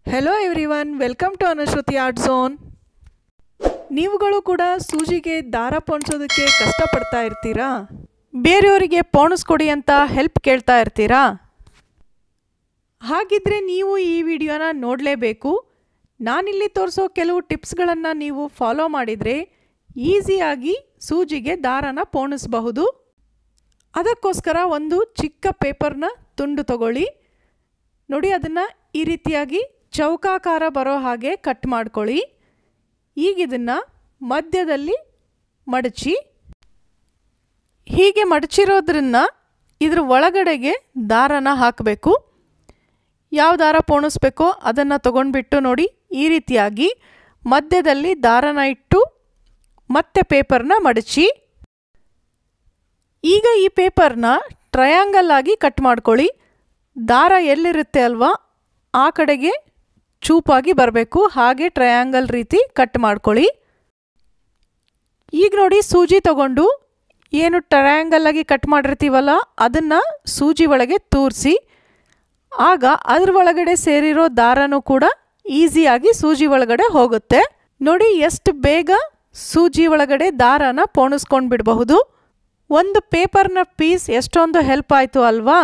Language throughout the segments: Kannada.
hello everyone welcome to Anushruti Art Zone ನೀವುಗಳು ಕೂಡ ಸೂಜಿಗೆ ದಾರ ಪೋಣಿಸೋದಕ್ಕೆ ಕಷ್ಟಪಡ್ತಾ ಇರ್ತೀರಾ ಬೇರೆಯವರಿಗೆ ಪೋಣಿಸ್ಕೊಡಿ ಅಂತ ಹೆಲ್ಪ್ ಕೇಳ್ತಾ ಇರ್ತೀರಾ ಹಾಗಿದ್ರೆ ನೀವು ಈ ವಿಡಿಯೋನ ನೋಡಲೇಬೇಕು ನಾನಿಲ್ಲಿ ತೋರಿಸೋ ಕೆಲವು ಟಿಪ್ಸ್ಗಳನ್ನು ನೀವು ಫಾಲೋ ಮಾಡಿದರೆ ಈಸಿಯಾಗಿ ಸೂಜಿಗೆ ದಾರನ ಪೋಣಿಸಬಹುದು ಅದಕ್ಕೋಸ್ಕರ ಒಂದು ಚಿಕ್ಕ ಪೇಪರ್ನ ತುಂಡು ತಗೊಳ್ಳಿ ನೋಡಿ ಅದನ್ನು ಈ ರೀತಿಯಾಗಿ ಚೌಕಾಕಾರ ಬರೋ ಹಾಗೆ ಕಟ್ ಮಾಡ್ಕೊಳ್ಳಿ ಈಗ ಇದನ್ನು ಮಧ್ಯದಲ್ಲಿ ಮಡಚಿ ಹೀಗೆ ಮಡಚಿರೋದ್ರನ್ನ ಇದ್ರ ಒಳಗಡೆಗೆ ದಾರನ ಹಾಕಬೇಕು ಯಾವ ದಾರ ಪೋಣಿಸ್ಬೇಕೋ ಅದನ್ನು ತಗೊಂಡ್ಬಿಟ್ಟು ನೋಡಿ ಈ ರೀತಿಯಾಗಿ ಮಧ್ಯದಲ್ಲಿ ದಾರನ ಇಟ್ಟು ಮತ್ತೆ ಪೇಪರ್ನ ಮಡಚಿ ಈಗ ಈ ಪೇಪರ್ನ ಟ್ರಯಾಂಗಲ್ ಆಗಿ ಕಟ್ ಮಾಡ್ಕೊಳ್ಳಿ ದಾರ ಎಲ್ಲಿರುತ್ತೆ ಅಲ್ವಾ ಆ ಕಡೆಗೆ ಚೂಪಾಗಿ ಬರಬೇಕು ಹಾಗೆ ಟ್ರಯಾಂಗಲ್ ರೀತಿ ಕಟ್ ಮಾಡ್ಕೊಳ್ಳಿ ಈಗ ನೋಡಿ ಸೂಜಿ ತಗೊಂಡು ಏನು ಟ್ರಯಾಂಗಲ್ ಆಗಿ ಕಟ್ ಮಾಡಿರ್ತೀವಲ್ಲ ಅದನ್ನು ಸೂಜಿ ಒಳಗೆ ತೂರಿಸಿ ಆಗ ಅದ್ರ ಒಳಗಡೆ ಸೇರಿರೋ ದಾರನೂ ಕೂಡ ಈಸಿಯಾಗಿ ಸೂಜಿ ಒಳಗಡೆ ಹೋಗುತ್ತೆ ನೋಡಿ ಎಷ್ಟು ಬೇಗ ಸೂಜಿ ಒಳಗಡೆ ದಾರನ ಪೋಣಿಸ್ಕೊಂಡು ಬಿಡಬಹುದು ಒಂದು ಪೇಪರ್ನ ಪೀಸ್ ಎಷ್ಟೊಂದು ಹೆಲ್ಪ್ ಆಯಿತು ಅಲ್ವಾ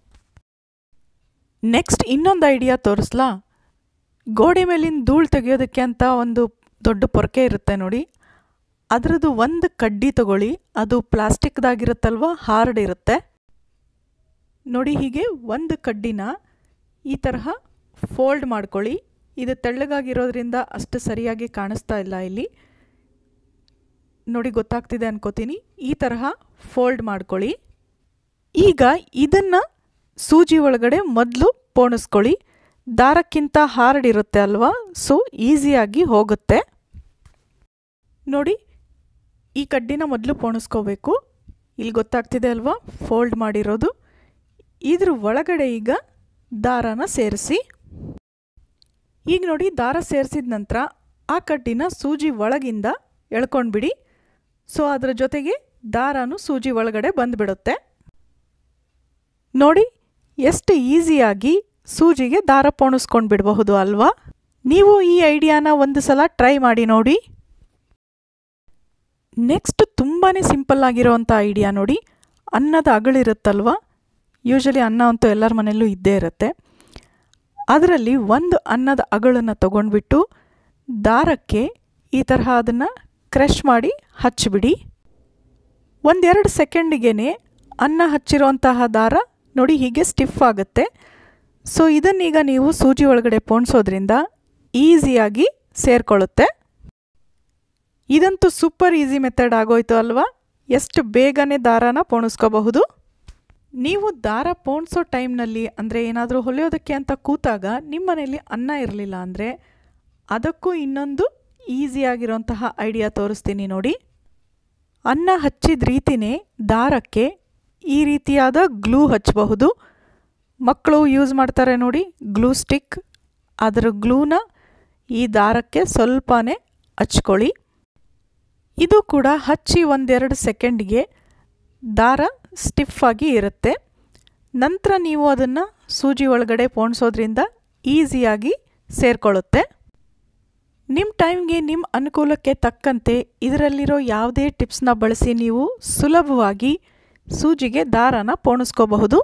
ನೆಕ್ಸ್ಟ್ ಇನ್ನೊಂದು ಐಡಿಯಾ ತೋರಿಸ್ಲಾ ಗೋಡೆ ಮೇಲಿನ ಧೂಳು ತೆಗೆಯೋದಕ್ಕೆ ಅಂತ ಒಂದು ದೊಡ್ಡ ಪೊರಕೆ ಇರುತ್ತೆ ನೋಡಿ ಅದರದ್ದು ಒಂದು ಕಡ್ಡಿ ತಗೊಳ್ಳಿ ಅದು ಪ್ಲಾಸ್ಟಿಕ್ದಾಗಿರುತ್ತಲ್ವ ಹಾರ್ಡ್ ಇರುತ್ತೆ ನೋಡಿ ಹೀಗೆ ಒಂದು ಕಡ್ಡಿನ ಈ ತರಹ ಫೋಲ್ಡ್ ಮಾಡ್ಕೊಳ್ಳಿ ಇದು ತೆಳ್ಳಗಾಗಿರೋದ್ರಿಂದ ಅಷ್ಟು ಸರಿಯಾಗಿ ಕಾಣಿಸ್ತಾ ಇಲ್ಲ ಇಲ್ಲಿ ನೋಡಿ ಗೊತ್ತಾಗ್ತಿದೆ ಅನ್ಕೋತೀನಿ ಈ ತರಹ ಫೋಲ್ಡ್ ಮಾಡ್ಕೊಳ್ಳಿ ಈಗ ಇದನ್ನು ಸೂಜಿ ಒಳಗಡೆ ಮೊದಲು ಪೋಣಿಸ್ಕೊಳ್ಳಿ ದಾರಕ್ಕಿಂತ ಹಾರ್ಡ್ ಇರುತ್ತೆ ಅಲ್ವಾ ಸೊ ಈಸಿಯಾಗಿ ಹೋಗುತ್ತೆ ನೋಡಿ ಈ ಕಡ್ಡಿನ ಮೊದಲು ಪೋಣಿಸ್ಕೋಬೇಕು ಇಲ್ಲಿ ಗೊತ್ತಾಗ್ತಿದೆ ಅಲ್ವಾ ಫೋಲ್ಡ್ ಮಾಡಿರೋದು ಇದ್ರ ಒಳಗಡೆ ಈಗ ದಾರನ ಸೇರಿಸಿ ಈಗ ನೋಡಿ ದಾರ ಸೇರಿಸಿದ ನಂತರ ಆ ಕಡ್ಡಿನ ಸೂಜಿ ಒಳಗಿಂದ ಎಳ್ಕೊಂಡ್ಬಿಡಿ ಸೊ ಅದರ ಜೊತೆಗೆ ದಾರನು ಸೂಜಿ ಒಳಗಡೆ ಬಂದುಬಿಡುತ್ತೆ ನೋಡಿ ಎಷ್ಟು ಈಸಿಯಾಗಿ ಸೂಜಿಗೆ ದಾರ ಪೋಣಿಸ್ಕೊಂಡು ಬಿಡಬಹುದು ಅಲ್ವಾ ನೀವು ಈ ಐಡಿಯಾನ ಒಂದು ಸಲ ಟ್ರೈ ಮಾಡಿ ನೋಡಿ ನೆಕ್ಸ್ಟ್ ತುಂಬಾ ಸಿಂಪಲ್ ಆಗಿರೋವಂಥ ಐಡಿಯಾ ನೋಡಿ ಅನ್ನದ ಅಗಳಿರುತ್ತಲ್ವ ಯೂಶಲಿ ಅನ್ನ ಅಂತೂ ಎಲ್ಲರ ಮನೆಯಲ್ಲೂ ಇದ್ದೇ ಇರುತ್ತೆ ಅದರಲ್ಲಿ ಒಂದು ಅನ್ನದ ಅಗಳನ್ನು ತಗೊಂಡ್ಬಿಟ್ಟು ದಾರಕ್ಕೆ ಈ ತರಹ ಅದನ್ನು ಕ್ರಷ್ ಮಾಡಿ ಹಚ್ಚಿಬಿಡಿ ಒಂದೆರಡು ಸೆಕೆಂಡಿಗೆ ಅನ್ನ ಹಚ್ಚಿರೋಂತಹ ದಾರ ನೋಡಿ ಹೀಗೆ ಸ್ಟಿಫ್ ಆಗುತ್ತೆ ಸೊ ಇದನ್ನೀಗ ನೀವು ಸೂಜಿ ಒಳಗಡೆ ಪೋಣಿಸೋದ್ರಿಂದ ಈಸಿಯಾಗಿ ಸೇರಿಕೊಳ್ಳುತ್ತೆ ಇದಂತೂ ಸೂಪರ್ ಈಸಿ ಮೆಥಡ್ ಆಗೋಯ್ತು ಅಲ್ವಾ ಎಷ್ಟು ಬೇಗನೆ ದಾರಾನ ಪೋಣಿಸ್ಕೋಬಹುದು ನೀವು ದಾರ ಪೋಣಿಸೋ ಟೈಮ್ನಲ್ಲಿ ಅಂದರೆ ಏನಾದರೂ ಹೊಲಿಯೋದಕ್ಕೆ ಅಂತ ಕೂತಾಗ ನಿಮ್ಮ ಮನೇಲಿ ಅನ್ನ ಇರಲಿಲ್ಲ ಅಂದರೆ ಅದಕ್ಕೂ ಇನ್ನೊಂದು ಈಸಿಯಾಗಿರೋಂತಹ ಐಡಿಯಾ ತೋರಿಸ್ತೀನಿ ನೋಡಿ ಅನ್ನ ಹಚ್ಚಿದ ರೀತಿನೇ ದಾರಕ್ಕೆ ಈ ರೀತಿಯಾದ ಗ್ಲೂ ಹಚ್ಚಬಹುದು ಮಕ್ಕಳು ಯೂಸ್ ಮಾಡ್ತಾರೆ ನೋಡಿ ಗ್ಲೂ ಸ್ಟಿಕ್ ಅದರ ಗ್ಲೂನ ಈ ದಾರಕ್ಕೆ ಸ್ವಲ್ಪನೇ ಹಚ್ಕೊಳ್ಳಿ ಇದು ಕೂಡ ಹಚ್ಚಿ ಒಂದೆರಡು ಸೆಕೆಂಡ್ಗೆ ದಾರ ಸ್ಟಿಫ್ ಆಗಿ ಇರುತ್ತೆ ನಂತರ ನೀವು ಅದನ್ನು ಸೂಜಿ ಒಳಗಡೆ ಪೋಣಿಸೋದ್ರಿಂದ ಈಸಿಯಾಗಿ ಸೇರಿಕೊಳ್ಳುತ್ತೆ ನಿಮ್ಮ ಟೈಮ್ಗೆ ನಿಮ್ಮ ಅನುಕೂಲಕ್ಕೆ ತಕ್ಕಂತೆ ಇದರಲ್ಲಿರೋ ಯಾವುದೇ ಟಿಪ್ಸ್ನ ಬಳಸಿ ನೀವು ಸುಲಭವಾಗಿ ಸೂಜಿಗೆ ದಾರನ ಪೋಣಿಸ್ಕೋಬಹುದು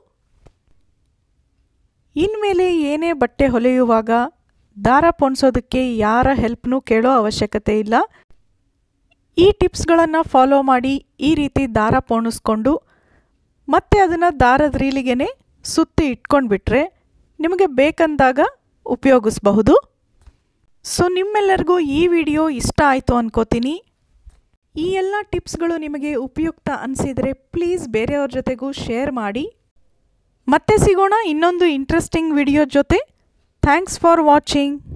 ಇನ್ಮೇಲೆ ಏನೇ ಬಟ್ಟೆ ಹೊಲೆಯುವಾಗ ದಾರ ಪೋಣಿಸೋದಕ್ಕೆ ಯಾರ ಹೆಲ್ಪ್ನೂ ಕೇಳೋ ಅವಶ್ಯಕತೆ ಇಲ್ಲ ಈ ಟಿಪ್ಸ್ಗಳನ್ನು ಫಾಲೋ ಮಾಡಿ ಈ ರೀತಿ ದಾರ ಪೋಣಿಸ್ಕೊಂಡು ಮತ್ತೆ ಅದನ್ನು ದಾರದ ರೀಲಿಗೆ ಸುತ್ತಿ ಇಟ್ಕೊಂಡ್ಬಿಟ್ರೆ ನಿಮಗೆ ಬೇಕಂದಾಗ ಉಪಯೋಗಿಸಬಹುದು ಸೊ ನಿಮ್ಮೆಲ್ಲರಿಗೂ ಈ ವಿಡಿಯೋ ಇಷ್ಟ ಆಯಿತು ಅನ್ಕೋತೀನಿ ಈ ಎಲ್ಲ ಟಿಪ್ಸ್ಗಳು ನಿಮಗೆ ಉಪಯುಕ್ತ ಅನಿಸಿದರೆ ಪ್ಲೀಸ್ ಬೇರೆಯವ್ರ ಜೊತೆಗೂ ಶೇರ್ ಮಾಡಿ ಮತ್ತೆ ಸಿಗೋಣ ಇನ್ನೊಂದು ಇಂಟ್ರೆಸ್ಟಿಂಗ್ ವಿಡಿಯೋ ಜೊತೆ ಥ್ಯಾಂಕ್ಸ್ ಫಾರ್ ವಾಚಿಂಗ್